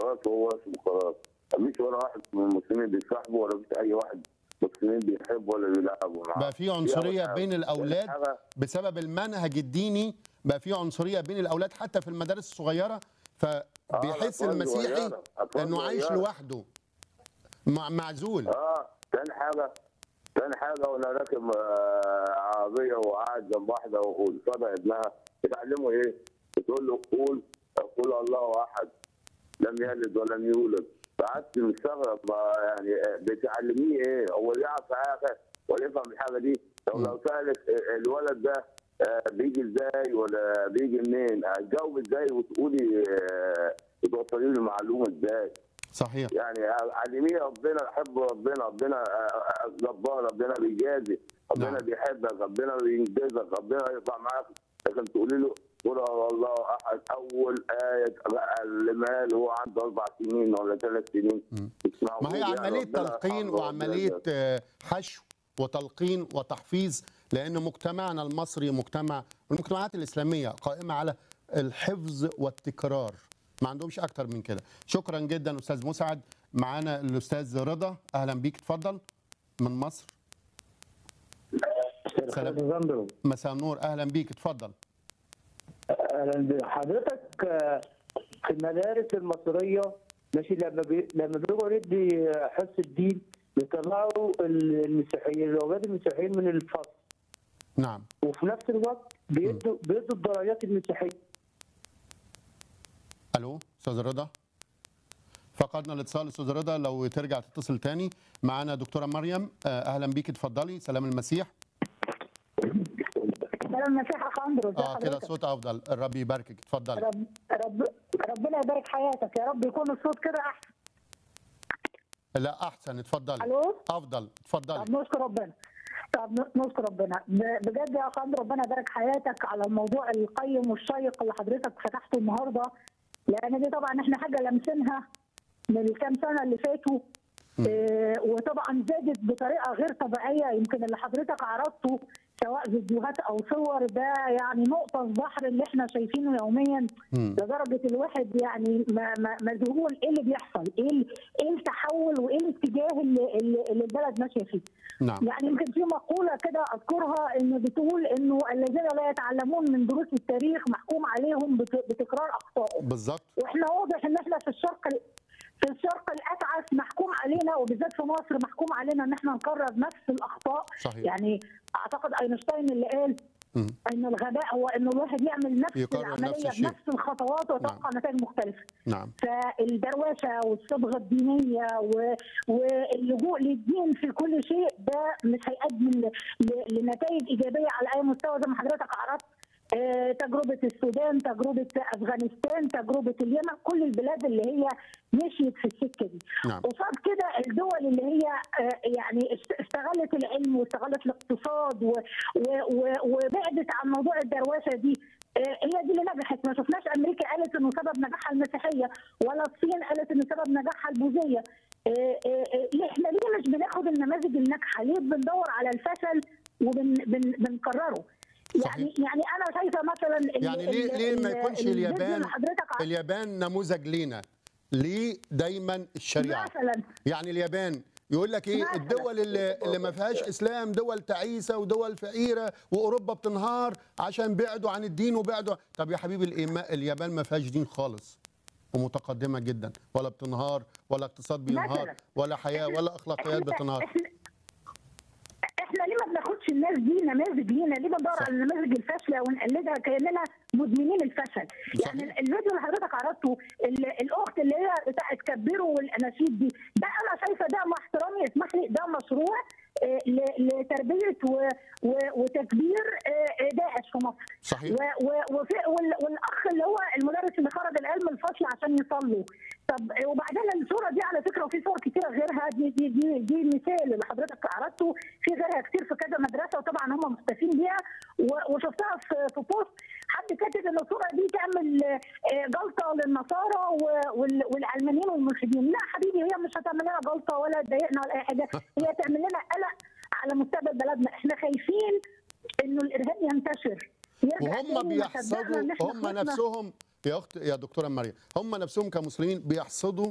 خلاص هو اسمه خلاص مفيش ولا واحد من المسلمين بيصاحبه ولا مفيش اي واحد مسلمين بيحبه ولا بيلعبوا معاه بقى في دي أول عنصريه حاجة. بين تاني الاولاد حاجة، بسبب المنهج الديني بقى في عنصريه بين الاولاد حتى في المدارس الصغيره فبيحس الأطفال المسيحي صغيرة، أطفال انه عايش صغيرة. لوحده مع- معزول اه تاني حاجه تاني حاجه وانا راكب آه، عربيه وقاعد جنب واحده وقصادها ابنها بتعلمه ايه؟ بتقول له قول قول الله احد لم يلد ولم يولد فقعدت مستغرب ما يعني آه، بتعلميه ايه؟ هو يعرف حاجه ولا يفهم الحاجه دي؟ طب لو سالك آه، الولد ده آه، بيجي ازاي ولا بيجي منين؟ هتجاوب ازاي وتقولي آه، وتوصلي له المعلومه ازاي؟ صحيح يعني علميه ربنا حب ربنا ربنا جبار ربنا بيجازي ربنا نعم. بيحبك ربنا بينجزك ربنا يرفع معاك لكن تقولي له قل هو الله احد اول ايه علمها له هو عنده اربع سنين ولا ثلاث سنين مش ما هي معقول يعني عمليه ربنا تلقين يرحمه وعمليه ويجازك. آه، حشو وتلقين وتحفيظ لان مجتمعنا المصري مجتمع المجتمعات الاسلاميه قائمه على الحفظ والتكرار ما عندهمش اكتر من كده شكرا جدا استاذ مسعد معانا الاستاذ رضا اهلا بيك اتفضل من مصر سلام. سلام مساء النور اهلا بيك اتفضل اهلا حضرتك آه، في المدارس المصريه ماشي لما بي... لما بيجوا ندي حصه الدين بيطلعوا المسيحيين الاولاد المسيحيين من الفصل نعم وفي نفس الوقت بيدوا بيدوا الدرجات المسيحيه الو استاذ رضا فقدنا الاتصال استاذ رضا لو ترجع تتصل تاني معانا دكتوره مريم آه، اهلا بيك اتفضلي سلام المسيح سلام المسيح اخ اندرو ازي اه كده حضرتك؟ الصوت افضل الرب يباركك اتفضلي رب رب ربنا يبارك حياتك يا رب يكون الصوت كده احسن لا احسن اتفضلي الو افضل طب اتفضلي نشكر ربنا طب ن- نشكر ربنا ب- بجد يا اخ اندرو ربنا يبارك حياتك على الموضوع القيم والشيق اللي حضرتك فتحته النهارده لان دي طبعا احنا حاجه لمسنها من الكام سنه اللي فاتوا آه وطبعا زادت بطريقه غير طبيعيه يمكن اللي حضرتك عرضته سواء فيديوهات او صور ده يعني نقطه في بحر اللي احنا شايفينه يوميا مم. لدرجه الواحد يعني ما- ما- مذهول ايه اللي بيحصل؟ ايه ال- ايه التحول وايه الاتجاه اللي, اللي اللي البلد ماشيه فيه؟ نعم يعني يمكن في مقولة كده أذكرها إن بتقول إنه الذين لا يتعلمون من دروس التاريخ محكوم عليهم بت- بتكرار أخطائهم بالظبط وإحنا واضح إن إحنا في الشرق ال- في الشرق الأتعس محكوم علينا وبالذات في مصر محكوم علينا إن إحنا نكرر نفس الأخطاء صحيح. يعني أعتقد أينشتاين اللي قال مم. إن الغباء هو إن الواحد يعمل نفس يكرر نفس العملية الشيء. بنفس الخطوات ويتوقع نتائج مختلفة نعم فالدروشه والصبغه الدينيه و- واللجوء للدين في كل شيء ده مش هيؤدي ل- ل- لنتائج ايجابيه على اي مستوى زي ما حضرتك عرضت آه، تجربه السودان، تجربه افغانستان، تجربه اليمن، كل البلاد اللي هي مشيت في السكه دي. نعم. قصاد كده الدول اللي هي آه، يعني است- استغلت العلم واستغلت الاقتصاد و- و- و- وبعدت عن موضوع الدروشه دي آه، هي دي اللي نجحت ما شفناش امريكا قالت انه سبب نجاحها المسيحيه ولا الصين قالت ان سبب نجاحها البوذيه آه، آه، آه، ليه- احنا ليه مش بناخد النماذج الناجحه ليه بندور على الفشل وبنكرره يعني صحيح. يعني انا شايفه مثلا ال- يعني ليه ال- ليه ما ال- يكونش الفيديو اليابان اللي حضرتك ع- اليابان نموذج لينا ليه دايما الشريعه مثلا يعني اليابان يقول لك ايه مثلاً. الدول اللي, اللي ما فيهاش اسلام دول تعيسه ودول فقيره واوروبا بتنهار عشان بعدوا عن الدين وبعدوا طب يا حبيبي الإيما- اليابان ما فيهاش دين خالص ومتقدمه جدا ولا بتنهار ولا اقتصاد بينهار مثلاً. ولا حياه ولا اخلاقيات إحنا- بتنهار احنا احنا ليه ما بناخدش الناس دي نماذج لينا ليه بندور صح. على النماذج الفاشله ونقلدها كاننا مدمنين الفشل صحيح. يعني الفيديو اللي حضرتك عرضته ال- الاخت اللي هي بتاعت كبروا والاناشيد دي ده انا شايفه ده مع احترامي اسمح لي ده مشروع آه، ل- لتربيه و- و- وتكبير آه، آه، داعش في مصر صحيح. و- و- وفي- وال- والاخ اللي هو المدرس اللي خرج العيال من الفصل عشان يصلوا طب وبعدين الصوره دي على فكره وفي صور كتيره غيرها دي دي دي, دي مثال اللي حضرتك عرضته في غيرها كتير في كذا مدرسه وطبعا هم مختفين بيها و- وشفتها في في بوست حد كاتب ان الصوره دي تعمل آه، جلطه للنصارى و- وال- والعلمانيين والملحدين لا حبيبي هي مش هتعمل لنا جلطه ولا تضايقنا ولا اي حاجه هي تعمل لنا قلق على مستقبل بلدنا احنا خايفين انه الارهاب ينتشر يرجع وهم تاني ما صدقنا بيحصدوا إن إحنا هم خلصنا. نفسهم يا اخت يا دكتوره مريم هم نفسهم كمسلمين بيحصدوا